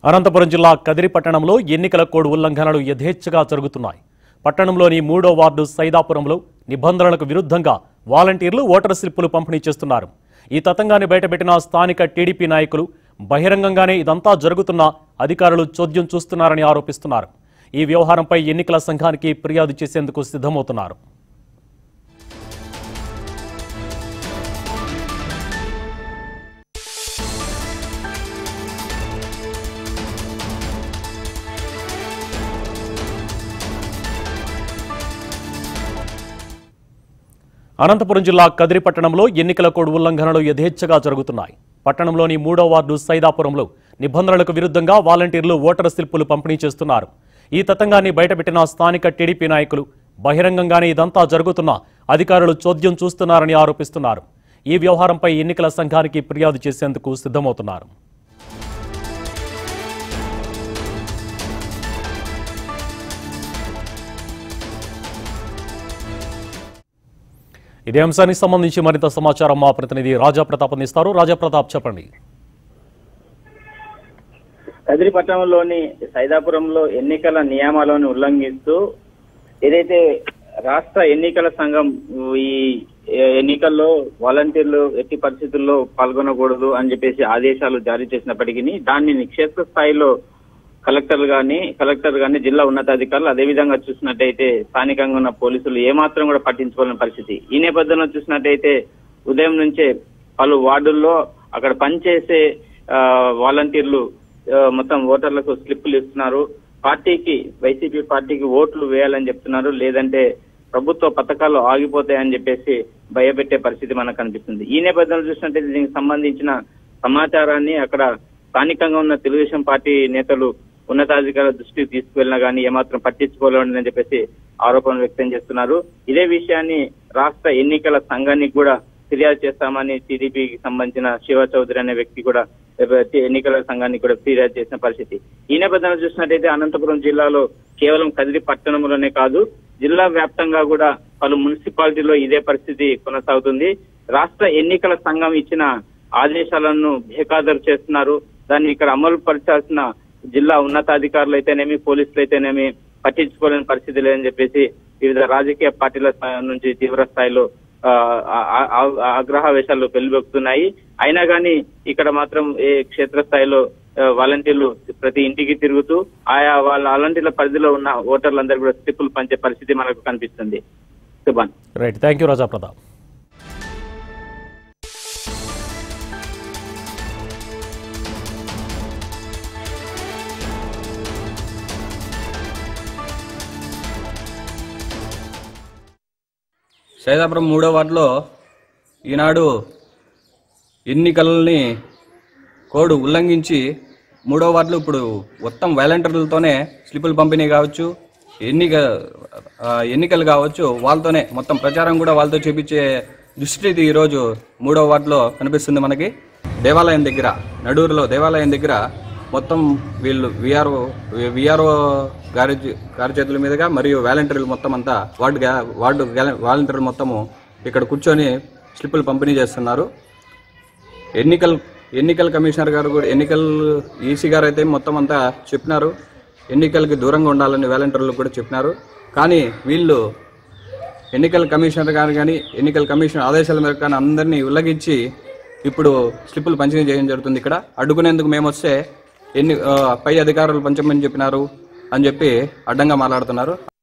అనంతపురం జిల్లా కదిరి పట్టణంలో ఎన్నికల కోడ్ ఉల్లంఘనలు యథేచ్ఛగా జరుగుతున్నాయి పట్టణంలోని మూడో వార్డు సైదాపురంలో నిబంధనలకు విరుద్ధంగా వాలంటీర్లు ఓటర్ స్లిప్పులు పంపిణీ చేస్తున్నారు ఈ తతంగాన్ని బయటపెట్టిన స్థానిక టీడీపీ నాయకులు బహిరంగంగానే ఇదంతా జరుగుతున్నా అధికారులు చోద్యం చూస్తున్నారని ఆరోపిస్తున్నారు ఈ వ్యవహారంపై ఎన్నికల సంఘానికి ఫిర్యాదు చేసేందుకు సిద్ధమవుతున్నారు అనంతపురం జిల్లా కదిరి పట్టణంలో ఎన్నికల కోడ్ ఉల్లంఘనలు యథేచ్ఛగా జరుగుతున్నాయి పట్టణంలోని మూడో వార్డు సైదాపురంలో నిబంధనలకు విరుద్ధంగా వాలంటీర్లు ఓటర్ స్లిప్పులు పంపిణీ చేస్తున్నారు ఈ తతంగాన్ని బయటపెట్టిన స్థానిక టీడీపీ నాయకులు బహిరంగంగానే ఇదంతా జరుగుతున్నా అధికారులు చోద్యం చూస్తున్నారని ఆరోపిస్తున్నారు ఈ వ్యవహారంపై ఎన్నికల సంఘానికి ఫిర్యాదు చేసేందుకు సిద్ధమవుతున్నారు ఇదే అంశానికి సంబంధించి మరింత సమాచారం మా ప్రతినిధి రాజా ప్రతాప్ అందిస్తారు రాజా ప్రతాప్ చెప్పండి కదిరి పట్టణంలోని సైదాపురంలో ఎన్నికల నియమాలను ఉల్లంఘిస్తూ ఏదైతే రాష్ట్ర ఎన్నికల సంఘం ఈ ఎన్నికల్లో వాలంటీర్లు ఎట్టి పరిస్థితుల్లో పాల్గొనకూడదు అని చెప్పేసి ఆదేశాలు జారీ చేసినప్పటికీ దాన్ని క్షేత్ర స్థాయిలో కలెక్టర్ గాని కలెక్టర్ గాని జిల్లా ఉన్నతాధికారులు అదే విధంగా చూసినట్టయితే స్థానికంగా ఉన్న పోలీసులు ఏమాత్రం కూడా పట్టించుకోలేని పరిస్థితి ఈ నేపథ్యంలో చూసినట్టయితే ఉదయం నుంచే పలు వార్డుల్లో అక్కడ పనిచేసే ఆ, వాలంటీర్లు ఆ, మొత్తం ఓటర్లకు స్లిప్పులు ఇస్తున్నారు పార్టీకి వైసీపీ పార్టీకి ఓట్లు వేయాలని చెప్తున్నారు లేదంటే ప్రభుత్వ పథకాలు ఆగిపోతాయని చెప్పేసి భయపెట్టే పరిస్థితి మనకు కనిపిస్తుంది ఈ నేపథ్యంలో చూసినట్టయితే దీనికి సంబంధించిన సమాచారాన్ని అక్కడ స్థానికంగా ఉన్న తెలుగుదేశం పార్టీ నేతలు ఉన్నతాధికారుల దృష్టికి తీసుకువెళ్ళినా కానీ ఏమాత్రం పట్టించుకోలేదని చెప్పేసి ఆరోపణలు వ్యక్తం చేస్తున్నారు ఇదే విషయాన్ని రాష్ట్ర ఎన్నికల సంఘానికి కూడా ఫిర్యాదు చేస్తామని టీడీపీకి సంబంధించిన శివ చౌదరి అనే వ్యక్తి కూడా ఎన్నికల సంఘానికి కూడా ఫిర్యాదు చేసిన పరిస్థితి ఈ నేపథ్యంలో చూసినట్టయితే అనంతపురం జిల్లాలో కేవలం కదిరి పట్టణంలోనే కాదు జిల్లా వ్యాప్తంగా కూడా పలు మున్సిపాలిటీలో ఇదే పరిస్థితి కొనసాగుతుంది రాష్ట్ర ఎన్నికల సంఘం ఇచ్చిన ఆదేశాలను బేఖాదరు చేస్తున్నారు దాన్ని ఇక్కడ అమలు పరచాల్సిన జిల్లా ఉన్నతాధికారులు అయితేనేమి పోలీసులు అయితేనేమి పట్టించుకోలేని పరిస్థితి లేదని చెప్పేసి వివిధ రాజకీయ పార్టీల స్థాయి నుంచి తీవ్ర స్థాయిలో ఆ, ఆ- ఆ- ఆగ్రహావేశాలు వెలువెక్కుతున్నాయి అయినా కానీ ఇక్కడ మాత్రం ఏ క్షేత్రస్థాయిలో ఆ, వాలంటీర్లు ప్రతి ఇంటికి తిరుగుతూ ఆయా వాళ్ళ వాలంటీర్ల పరిధిలో ఉన్న ఓటర్లందరూ కూడా స్లిప్పులు పంచే పరిస్థితి మనకు కనిపిస్తుంది Subhan right thank you Raja Pratap Saidapuram మూడో వార్డులో ఈనాడు ఎన్నికలని కోడ్ ఉల్లంఘించి మూడో వార్డులో ఇప్పుడు మొత్తం వాలంటీర్లతోనే స్లిప్పులు పంపిణీ కావచ్చు ఎన్నిక ఆ, ఎన్నికలు కావచ్చు వాళ్ళతోనే మొత్తం ప్రచారం కూడా వాళ్ళతో చేపించే దుస్థితి ఈరోజు మూడో వార్డులో కనిపిస్తుంది మనకి దేవాలయం దగ్గర నడూరులో దేవాలయం దగ్గర మొత్తం వీళ్ళు విఆర్ఓ విఆర్ఓ గారి గారి చేతుల మీదుగా మరియు వాలంటీర్లు మొత్తం అంతా వార్డు గా- వార్డు గ్యాల- వాలంటీర్లు మొత్తము ఇక్కడ కూర్చొని స్లిప్పులు పంపిణీ చేస్తున్నారు ఎన్నికల ఎన్నికల కమిషనర్ గారు కూడా ఎన్నికల ఈసీ గారు అయితే మొత్తం అంతా చెప్పినారు ఎన్నికలకి దూరంగా ఉండాలని వాలంటీర్లు కూడా చెప్పినారు కానీ వీళ్ళు ఎన్నికల కమిషనర్ గారు కానీ ఎన్నికల కమిషన్ ఆదేశాల మేరకు కానీ అందరినీ ఉల్లంఘించి ఇప్పుడు స్లిప్పులు పంపిణీ చేయడం జరుగుతుంది ఇక్కడ అడ్డుకునేందుకు మేము వస్తే ఎన్ని ఆ, పై అధికారులు పంచమని చెప్పినారు అని చెప్పి అడ్డంగా మాట్లాడుతున్నారు